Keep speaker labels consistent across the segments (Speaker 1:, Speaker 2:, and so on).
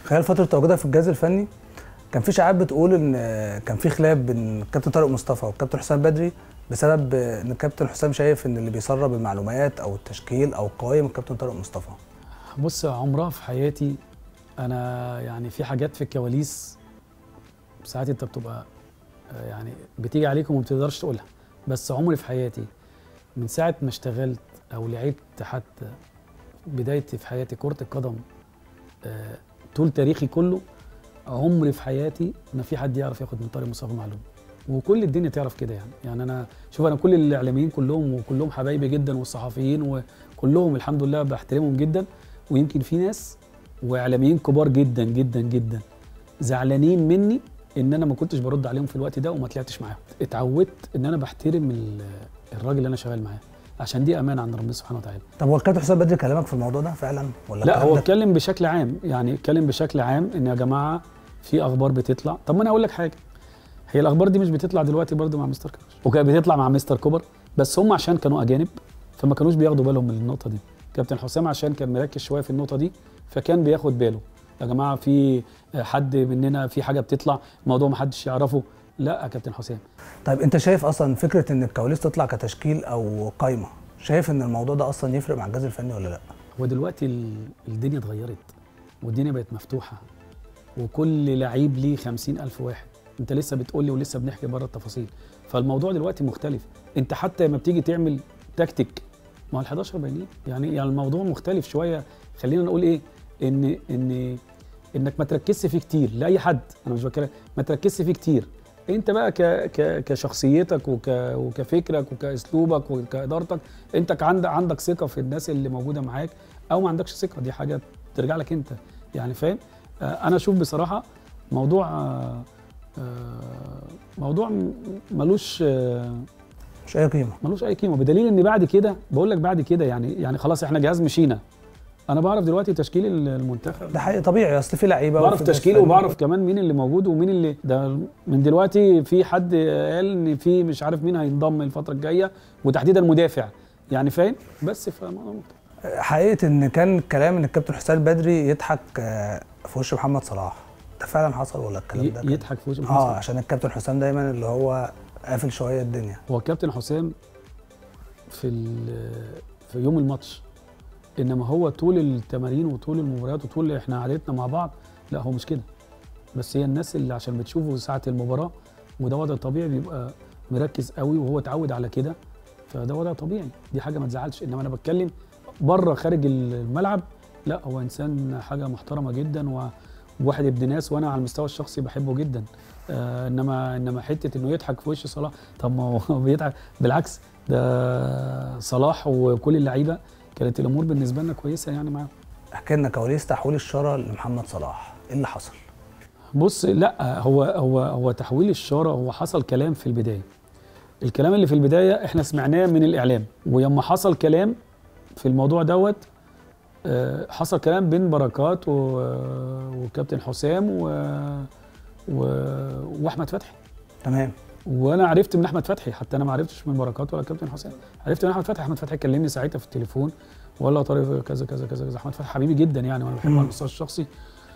Speaker 1: خلال فتره تواجدها في الجهاز الفني كان في شائعات بتقول ان آه، كان في خلاف بين الكابتن طارق مصطفى والكابتن حسام بدري بسبب آه، ان الكابتن حسام شايف ان اللي بيسرب المعلومات او التشكيل او القوائم الكابتن طارق مصطفى
Speaker 2: بص عمرها في حياتي انا يعني في حاجات في الكواليس ساعات انت بتبقى آه، يعني بتيجي عليك وما بتقدرش تقولها بس عمري في حياتي من ساعه ما اشتغلت او لعبت حتى بدايتي في حياتي كره القدم آه، طول تاريخي كله عمري في حياتي ما في حد يعرف ياخد من طارق مصطفى معلومه وكل الدنيا تعرف كده يعني يعني انا شوف انا كل الاعلاميين كلهم وكلهم حبايبي جدا والصحفيين وكلهم الحمد لله بحترمهم جدا ويمكن في ناس واعلاميين كبار جدا جدا جدا زعلانين مني ان انا ما كنتش برد عليهم في الوقت ده وما طلعتش معاهم اتعودت ان انا بحترم ال- الراجل اللي انا شغال معاه عشان دي امانه عند ربنا سبحانه وتعالى
Speaker 1: طب هو الكابتن حسام بدري كلمك في الموضوع ده فعلا ولا
Speaker 2: لا
Speaker 1: الكلام
Speaker 2: هو
Speaker 1: ده
Speaker 2: اتكلم بشكل عام يعني اتكلم بشكل عام ان يا جماعه في اخبار بتطلع طب ما انا اقول لك حاجه هي الاخبار دي مش بتطلع دلوقتي برضو مع مستر كوبر وكانت بتطلع مع مستر كوبر بس هم عشان كانوا اجانب فما كانوش بياخدوا بالهم من النقطه دي كابتن حسام عشان كان مركز شويه في النقطه دي فكان بياخد باله يا جماعه في حد مننا في حاجه بتطلع الموضوع ما حدش يعرفه لا يا كابتن حسام
Speaker 1: طيب انت شايف اصلا فكره ان الكواليس تطلع كتشكيل او قايمه شايف ان الموضوع ده اصلا يفرق مع الجهاز الفني ولا لا
Speaker 2: هو دلوقتي ال- الدنيا اتغيرت والدنيا بقت مفتوحة وكل لعيب ليه خمسين ألف واحد انت لسه بتقول لي ولسه بنحكي بره التفاصيل فالموضوع دلوقتي مختلف انت حتى لما بتيجي تعمل تكتيك ما هو ال 11 باينين يعني يعني الموضوع مختلف شويه خلينا نقول ايه ان ان انك ما تركزش فيه كتير لاي حد انا مش بتكلم ما تركزش فيه كتير انت بقى ك ك كشخصيتك وك وكفكرك وكاسلوبك وكادارتك انت ك- عندك عندك ثقه في الناس اللي موجوده معاك او ما عندكش ثقه دي حاجه ترجع لك انت يعني فاهم آه، انا اشوف بصراحه موضوع آه، آه، موضوع م- ملوش آه،
Speaker 1: مش اي قيمه
Speaker 2: ملوش اي قيمه بدليل ان بعد كده بقول لك بعد كده يعني يعني خلاص احنا جهاز مشينا انا بعرف دلوقتي تشكيل المنتخب
Speaker 1: ده حقيقي طبيعي اصل في لعيبه
Speaker 2: بعرف
Speaker 1: وفي جهاز
Speaker 2: تشكيله
Speaker 1: فني.
Speaker 2: وبعرف كمان مين اللي موجود ومين اللي ده من دلوقتي في حد قال ان في مش عارف مين هينضم الفتره الجايه وتحديدا مدافع يعني فاهم بس فالموضوع مختلف.
Speaker 1: حقيقه ان كان كلام ان الكابتن حسام بدري يضحك آه، في وش محمد صلاح ده فعلا حصل ولا الكلام ده
Speaker 2: ي-
Speaker 1: كان-
Speaker 2: يضحك في وجه محمد
Speaker 1: اه
Speaker 2: صلاح.
Speaker 1: عشان الكابتن حسام دايما اللي هو قافل شويه الدنيا
Speaker 2: هو الكابتن حسام في ال- في يوم الماتش انما هو طول التمارين وطول المباريات وطول احنا قعدتنا مع بعض لا هو مش كده بس هي الناس اللي عشان بتشوفه ساعه المباراه وده وضع طبيعي بيبقى مركز قوي وهو اتعود على كده فده وضع طبيعي دي حاجه ما تزعلش انما انا بتكلم بره خارج الملعب لا هو انسان حاجه محترمه جدا و- وواحد ابن ناس وانا على المستوى الشخصي بحبه جدا آه انما انما حته انه يضحك في وش صلاح طب ما هو بيضحك بالعكس ده صلاح وكل اللعيبه كانت الامور بالنسبه لنا كويسه يعني معاهم
Speaker 1: احكي لنا كواليس تحويل الشاره لمحمد صلاح ايه اللي حصل
Speaker 2: بص لا هو هو هو تحويل الشاره هو حصل كلام في البدايه الكلام اللي في البدايه احنا سمعناه من الاعلام ولما حصل كلام في الموضوع دوت آه، حصل كلام بين بركات و- وكابتن حسام و... و... واحمد فتحي
Speaker 1: تمام
Speaker 2: وانا عرفت من احمد فتحي حتى انا ما عرفتش من بركات ولا كابتن حسام عرفت من احمد فتحي احمد فتحي كلمني ساعتها في التليفون وقال لي يا طارق كذا كذا كذا كذا احمد فتحي حبيبي جدا يعني وانا بحبه على المستوى الشخصي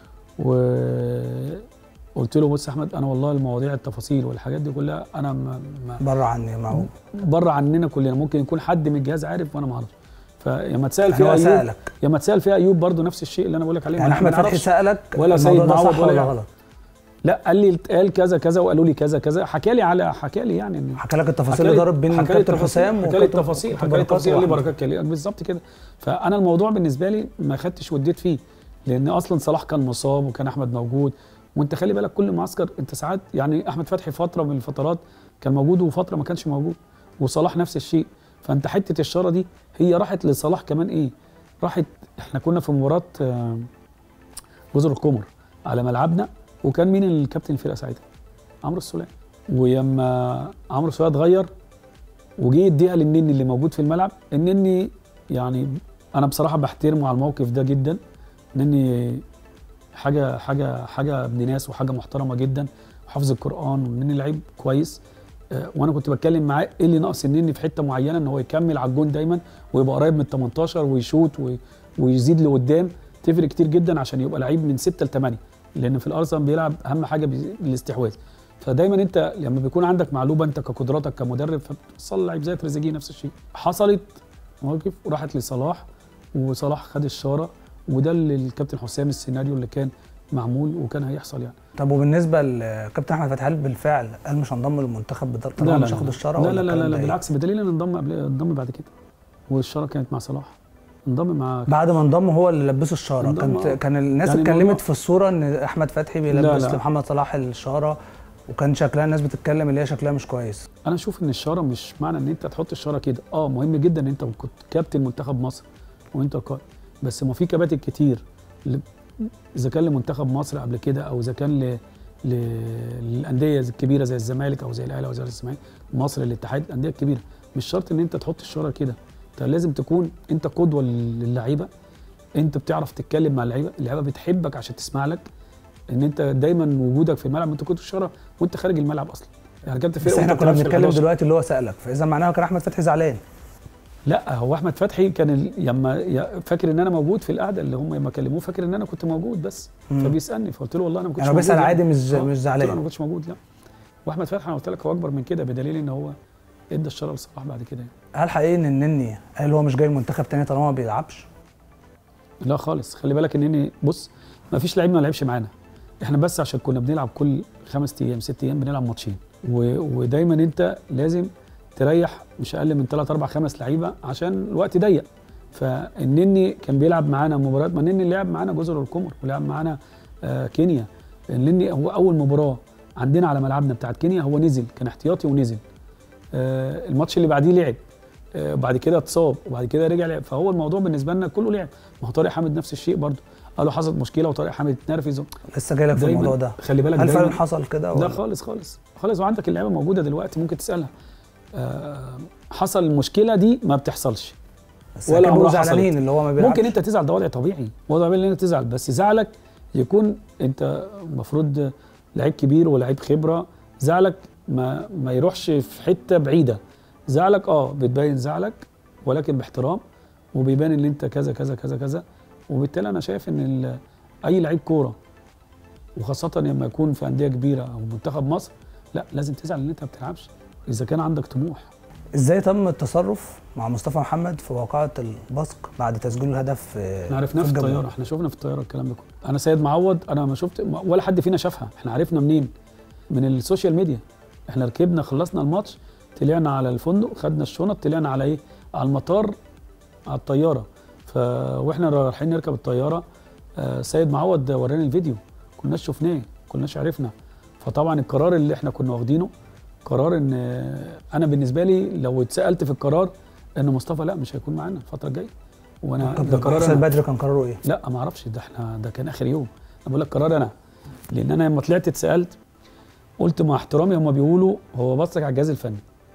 Speaker 2: وقلت له بص يا احمد انا والله المواضيع التفاصيل والحاجات دي كلها انا ما ما
Speaker 1: بره عني معه
Speaker 2: بره عننا كلنا ممكن يكون حد من الجهاز عارف وانا ما اعرفش فيا ما تسال
Speaker 1: يعني
Speaker 2: فيها
Speaker 1: هو
Speaker 2: ايوب
Speaker 1: سالك
Speaker 2: يا ما تسال فيها ايوب برضو نفس الشيء اللي انا بقول لك عليه
Speaker 1: يعني
Speaker 2: ما
Speaker 1: احمد فتحي
Speaker 2: نعرفش.
Speaker 1: سالك
Speaker 2: ولا سيد
Speaker 1: الموضوع ده
Speaker 2: معوض
Speaker 1: صح
Speaker 2: ولا
Speaker 1: ولا
Speaker 2: يعني.
Speaker 1: غلط
Speaker 2: لا قال لي قال كذا كذا وقالوا لي كذا كذا حكى لي على حكى لي يعني إن
Speaker 1: حكى لك التفاصيل
Speaker 2: حكى
Speaker 1: اللي
Speaker 2: لي-
Speaker 1: ضرب بين
Speaker 2: حكى لي
Speaker 1: كابتن
Speaker 2: التفاصيل-
Speaker 1: حسام
Speaker 2: حكى لي
Speaker 1: وكابتن-
Speaker 2: التفاصيل
Speaker 1: وكابتن
Speaker 2: حكى لي التفاصيل قال لي
Speaker 1: وأحمد.
Speaker 2: بركات كلي بالظبط كده فانا الموضوع بالنسبه لي ما خدتش وديت فيه لان اصلا صلاح كان مصاب وكان احمد موجود وانت خلي بالك كل معسكر انت ساعات يعني احمد فتحي فتره من الفترات كان موجود وفتره ما كانش موجود وصلاح نفس الشيء فانت حته الشاره دي هي راحت لصلاح كمان ايه راحت احنا كنا في مباراه آه، جزر القمر على ملعبنا وكان مين الكابتن الفرقه ساعتها عمرو السوليه ويما عمرو السوليه اتغير وجه يديها للنني اللي موجود في الملعب النني يعني انا بصراحه بحترمه على الموقف ده جدا نني حاجه حاجه حاجه ابن ناس وحاجه محترمه جدا وحافظ القران والنني لعيب كويس آه، وانا كنت بتكلم معاه ايه اللي ناقص النني في حته معينه ان هو يكمل على الجون دايما ويبقى قريب من ال 18 ويشوط وي- ويزيد لقدام تفرق كتير جدا عشان يبقى لعيب من 6 ل 8 لان في الارسنال بيلعب اهم حاجه بي- الاستحواذ فدايما انت لما بيكون عندك معلومه انت كقدراتك كمدرب فبتوصل لعيب زي تريزيجيه نفس الشيء حصلت مواقف وراحت لصلاح وصلاح خد الشاره وده اللي الكابتن حسام السيناريو اللي كان معمول وكان هيحصل يعني
Speaker 1: طب وبالنسبه لكابتن احمد فتحي هل بالفعل قال مش هنضم للمنتخب بدل
Speaker 2: لا
Speaker 1: طالما
Speaker 2: لا
Speaker 1: مش هاخد
Speaker 2: لا.
Speaker 1: الشاره
Speaker 2: لا
Speaker 1: ولا
Speaker 2: لا لا,
Speaker 1: الكلام
Speaker 2: لا,
Speaker 1: ده
Speaker 2: لا
Speaker 1: إيه؟
Speaker 2: بالعكس بدليل ان انضم قبل انضم بعد كده والشاره كانت مع صلاح انضم مع
Speaker 1: بعد ما انضم هو اللي لبسه الشاره
Speaker 2: انضم،
Speaker 1: كانت
Speaker 2: آه.
Speaker 1: كان الناس
Speaker 2: يعني
Speaker 1: اتكلمت
Speaker 2: الموضوع-
Speaker 1: في الصوره ان احمد فتحي
Speaker 2: لا،
Speaker 1: بيلبس
Speaker 2: لا.
Speaker 1: لمحمد صلاح الشاره وكان شكلها الناس بتتكلم اللي هي شكلها مش كويس
Speaker 2: انا اشوف ان الشاره مش معنى ان انت تحط الشاره كده اه مهم جدا ان انت كنت كابتن منتخب مصر وانت قائد بس ما في كباتن كتير ل- اذا كان لمنتخب مصر قبل كده او اذا كان ل... ل... للانديه الكبيره زي الزمالك او زي الاهلي او زي الاسماعيلي مصر الاتحاد الانديه الكبيره مش شرط ان انت تحط الشاره كده انت لازم تكون انت قدوه لل- للعيبه انت بتعرف تتكلم مع اللعيبه اللعيبه بتحبك عشان تسمع لك ان انت دايما وجودك في الملعب انت كنت الشاره وانت خارج الملعب اصلا يعني كابتن
Speaker 1: بس
Speaker 2: فرقه
Speaker 1: احنا
Speaker 2: وأنت
Speaker 1: كنا
Speaker 2: بتلعب في
Speaker 1: بنتكلم
Speaker 2: ال 11.
Speaker 1: دلوقتي اللي هو سالك فاذا معناها كان احمد فتحي زعلان
Speaker 2: لا هو احمد فتحي كان ال- لما ي- فاكر ان انا موجود في القعده اللي هم لما كلموه فاكر ان انا كنت موجود بس
Speaker 1: مم.
Speaker 2: فبيسالني فقلت له والله انا ما كنتش
Speaker 1: يعني هو
Speaker 2: موجود
Speaker 1: بيسال
Speaker 2: لا.
Speaker 1: عادي مش
Speaker 2: آه،
Speaker 1: مش
Speaker 2: قلت له انا
Speaker 1: زعلان
Speaker 2: ما كنتش موجود لا واحمد فتحي انا قلت لك هو اكبر من كده بدليل ان هو ادى الشاره لصلاح بعد كده يعني.
Speaker 1: هل حقيقي ان النني قال هو مش جاي المنتخب تاني طالما ما بيلعبش
Speaker 2: لا خالص خلي بالك ان إني- بص ما فيش لعيب ما لعبش معانا احنا بس عشان كنا بنلعب كل خمس ايام ست ايام بنلعب ماتشين و... ودايما انت لازم تريح مش اقل من 3 4 5 لعيبه عشان الوقت ضيق فالنني كان بيلعب معانا مباريات ما النني لعب معانا جزر القمر ولعب معانا آه كينيا النني هو اول مباراه عندنا على ملعبنا بتاعت كينيا هو نزل كان احتياطي ونزل آه الماتش اللي بعديه لعب آه بعد كده اتصاب وبعد كده رجع لعب فهو الموضوع بالنسبه لنا كله لعب ما هو طارق حامد نفس الشيء برضه قالوا حصلت مشكله وطارق حامد اتنرفز
Speaker 1: لسه جاي لك في
Speaker 2: دايماً-
Speaker 1: الموضوع ده
Speaker 2: خلي بالك
Speaker 1: هل
Speaker 2: دايماً-
Speaker 1: فعلا حصل كده
Speaker 2: لا
Speaker 1: ولا
Speaker 2: خالص خالص خالص وعندك اللعيبه موجوده دلوقتي ممكن تسالها آه حصل المشكله دي ما بتحصلش
Speaker 1: بس
Speaker 2: ولا
Speaker 1: ولا
Speaker 2: عمرها
Speaker 1: زعلانين اللي هو ما بيلعبش
Speaker 2: ممكن انت تزعل ده وضع طبيعي وضع طبيعي ان انت تزعل بس زعلك يكون انت المفروض لعيب كبير ولعيب خبره زعلك ما ما يروحش في حته بعيده زعلك اه بتبين زعلك ولكن باحترام وبيبان ان انت كذا كذا كذا كذا وبالتالي انا شايف ان ال- اي لعيب كوره وخاصه لما يكون في انديه كبيره او منتخب مصر لا لازم تزعل ان انت ما بتلعبش اذا كان عندك طموح
Speaker 1: ازاي تم التصرف مع مصطفى محمد في واقعه البصق بعد تسجيل الهدف في
Speaker 2: احنا عرفناه في
Speaker 1: الجمهور؟
Speaker 2: الطياره احنا شفنا في الطياره الكلام ده كله انا سيد معوض انا ما شفت ما- ولا حد فينا شافها احنا عرفنا منين من السوشيال ميديا احنا ركبنا خلصنا الماتش طلعنا على الفندق خدنا الشنط طلعنا على ايه على المطار على الطياره ف واحنا رايحين نركب الطياره آه سيد معوض وراني الفيديو كناش شفناه كناش عرفنا فطبعا القرار اللي احنا كنا واخدينه قرار ان آه، انا بالنسبه لي لو اتسالت في القرار ان مصطفى لا مش هيكون معانا الفتره الجايه وانا
Speaker 1: طب
Speaker 2: ده قرار
Speaker 1: حسين
Speaker 2: أنا.
Speaker 1: بدري كان قراره ايه؟
Speaker 2: لا ما اعرفش ده احنا ده كان اخر يوم انا بقول لك قرار انا لان انا لما طلعت اتسالت قلت مع احترامي هم بيقولوا هو بصك على الجهاز الفني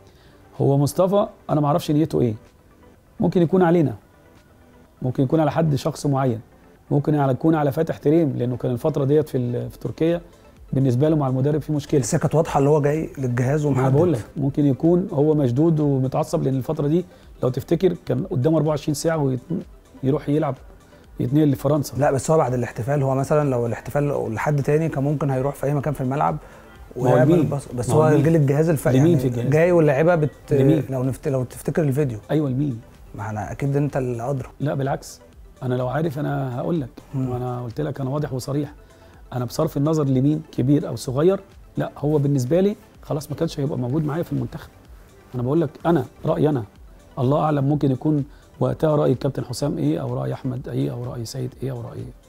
Speaker 2: هو مصطفى انا ما اعرفش نيته ايه ممكن يكون علينا ممكن يكون على حد شخص معين ممكن على يكون على فاتح تريم لانه كان الفتره ديت في ال- في تركيا بالنسبه له مع المدرب في مشكله
Speaker 1: بس هي كانت واضحه اللي هو جاي للجهاز
Speaker 2: ما انا
Speaker 1: ومحدد
Speaker 2: بقول لك ممكن يكون هو مشدود ومتعصب لان الفتره دي لو تفتكر كان قدامه 24 ساعه ويروح يلعب يتنقل لفرنسا
Speaker 1: لا بس هو بعد الاحتفال هو مثلا لو الاحتفال لحد تاني كان ممكن هيروح في اي مكان في الملعب
Speaker 2: ما هو
Speaker 1: ويعمل
Speaker 2: لمين؟
Speaker 1: بس, بس
Speaker 2: ما هو
Speaker 1: هو
Speaker 2: لمين؟
Speaker 1: جه للجهاز الفني
Speaker 2: لمين
Speaker 1: يعني
Speaker 2: في الجهاز؟
Speaker 1: جاي واللعيبه بت
Speaker 2: لمين؟
Speaker 1: لو نفت... لو تفتكر الفيديو
Speaker 2: ايوه لمين
Speaker 1: ما انا اكيد انت اللي ادرى
Speaker 2: لا بالعكس انا لو عارف انا هقول لك
Speaker 1: مم.
Speaker 2: وانا قلت لك انا واضح وصريح انا بصرف النظر لمين كبير او صغير لا هو بالنسبه لي خلاص ما كانش هيبقى موجود معايا في المنتخب انا بقول لك انا رايي انا الله اعلم ممكن يكون وقتها راي الكابتن حسام ايه او راي احمد ايه او راي سيد ايه او راي